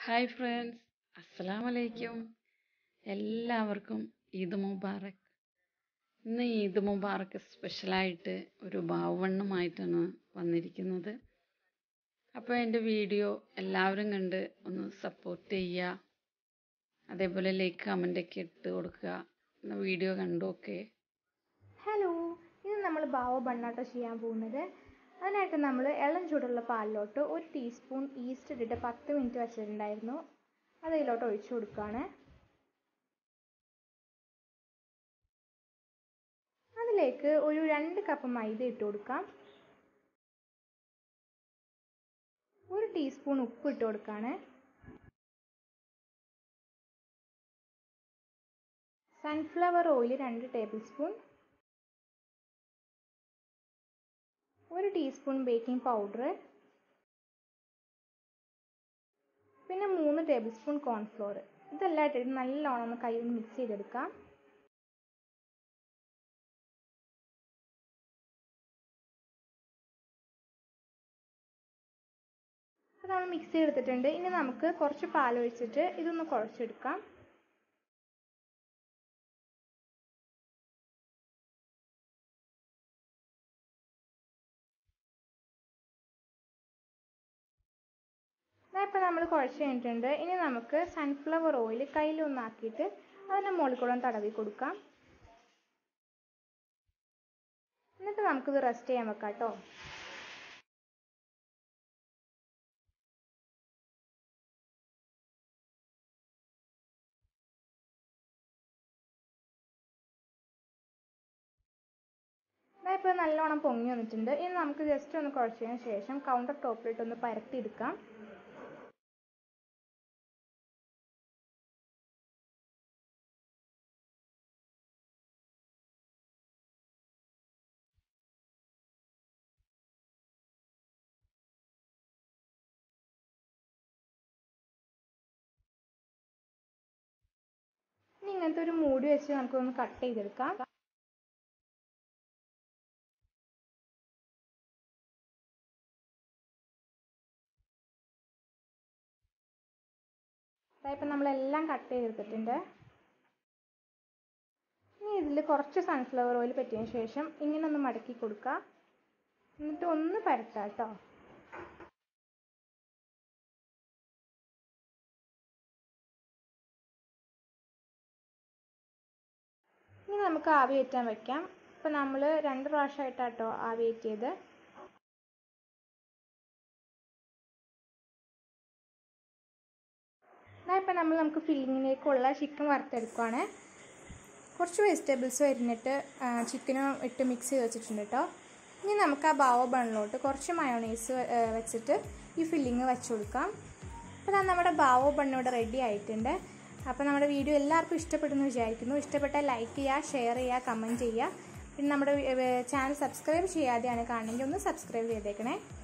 hi friends അസ്സലാം വലൈക്കും എല്ലാവർക്കും ഈദ് മുബാറക് ഇന്ന് ഈദ് മുബാറക്ക് സ്പെഷ്യലായിട്ട് ഒരു ബാവണ്ണുമായിട്ടാണ് വന്നിരിക്കുന്നത് അപ്പോൾ എൻ്റെ വീഡിയോ എല്ലാവരും കണ്ട് ഒന്ന് സപ്പോർട്ട് ചെയ്യുക അതേപോലെ ലൈക്ക് കമൻ്റൊക്കെ ഇട്ട് കൊടുക്കുക എന്ന വീഡിയോ കണ്ടു ഓക്കെ ഹലോ ഇന്ന് നമ്മൾ ബാവ ബണ്ണാട്ടോ ചെയ്യാൻ പോകുന്നത് അതിനായിട്ട് നമ്മൾ ഇളം ചൂടുള്ള പാലിലോട്ട് ഒരു ടീസ്പൂൺ ഈസ്റ്റ് ഇട്ടിട്ട് പത്ത് മിനിറ്റ് വെച്ചിട്ടുണ്ടായിരുന്നു അത് ഇതിലോട്ട് ഒഴിച്ചു കൊടുക്കുകയാണ് അതിലേക്ക് ഒരു രണ്ട് കപ്പ് മൈദ ഇട്ട് കൊടുക്കാം ഒരു ടീസ്പൂൺ ഉപ്പ് ഇട്ട് കൊടുക്കുകയാണ് സൺഫ്ലവർ ഓയിൽ രണ്ട് ടേബിൾ സ്പൂൺ ഒരു ടീസ്പൂൺ ബേക്കിംഗ് പൗഡർ പിന്നെ മൂന്ന് ടേബിൾ സ്പൂൺ കോൺഫ്ലോർ ഇതെല്ലാം ഇട്ടിട്ട് നല്ലോണം ഒന്ന് കൈ കൊണ്ട് മിക്സ് ചെയ്തെടുക്കാം അപ്പോൾ നമ്മൾ മിക്സ് ചെയ്തെടുത്തിട്ടുണ്ട് ഇനി നമുക്ക് കുറച്ച് പാലൊഴിച്ചിട്ട് ഇതൊന്ന് കുഴച്ചെടുക്കാം ഇപ്പോൾ നമ്മൾ കുഴച്ച് കഴിഞ്ഞിട്ടുണ്ട് ഇനി നമുക്ക് സൺഫ്ലവർ ഓയിൽ കയ്യിലൊന്നാക്കിയിട്ട് അതിൻ്റെ മുകളിൽ കൂടെ ഒന്ന് തടവി കൊടുക്കാം എന്നിട്ട് നമുക്കിത് റെസ്റ്റ് ചെയ്യാൻ വെക്കാം കേട്ടോ ഇപ്പോൾ നല്ലോണം പൊങ്ങി വന്നിട്ടുണ്ട് ഇനി നമുക്ക് ജസ്റ്റ് ഒന്ന് കുഴച്ചതിന് ശേഷം കൗണ്ടർ ടോപ്പിലിട്ട് ഒന്ന് പരത്തിയെടുക്കാം ഇനി ഇങ്ങനത്തെ ഒരു മൂടി വെച്ച് നമുക്കൊന്ന് കട്ട് ചെയ്തെടുക്കാം ഇപ്പം നമ്മളെല്ലാം കട്ട് ചെയ്തെടുത്തിട്ടുണ്ട് ഇനി ഇതിൽ കുറച്ച് സൺഫ്ലവർ ഓയിൽ പറ്റിയതിന് ശേഷം ഇങ്ങനെ ഒന്ന് മടക്കി കൊടുക്കുക എന്നിട്ട് ഒന്ന് പരത്താം കേട്ടോ ഇനി നമുക്ക് ആവി കയറ്റാൻ വെക്കാം ഇപ്പം നമ്മൾ രണ്ട് പ്രാവശ്യമായിട്ടാണ് കേട്ടോ ആവി കയറ്റിയത് ഇപ്പം നമ്മൾ നമുക്ക് ഫില്ലിങ്ങിലേക്കുള്ള ചിക്കൻ വറുത്തെടുക്കുവാണ് കുറച്ച് വെജിറ്റബിൾസ് വരുന്നിട്ട് ചിക്കനും ഇട്ട് മിക്സ് ചെയ്ത് വെച്ചിട്ടുണ്ട് കേട്ടോ ഇനി നമുക്ക് ആ ബാവ ബണ്ണിലോട്ട് കുറച്ച് മയോണൈസ് വെച്ചിട്ട് ഈ ഫില്ലിങ് വെച്ച് കൊടുക്കാം അപ്പോൾ നമ്മുടെ ബാവോ ബണ്ണ് ഇവിടെ റെഡി ആയിട്ടുണ്ട് അപ്പോൾ നമ്മുടെ വീഡിയോ എല്ലാവർക്കും ഇഷ്ടപ്പെടുന്നു വിചാരിക്കുന്നു ഇഷ്ടപ്പെട്ടാൽ ലൈക്ക് ചെയ്യുക ഷെയർ ചെയ്യുക കമൻറ്റ് ചെയ്യുക പിന്നെ നമ്മുടെ ചാനൽ സബ്സ്ക്രൈബ് ചെയ്യാതെയാണ് കാണണമെങ്കിൽ ഒന്ന് സബ്സ്ക്രൈബ് ചെയ്തേക്കണേ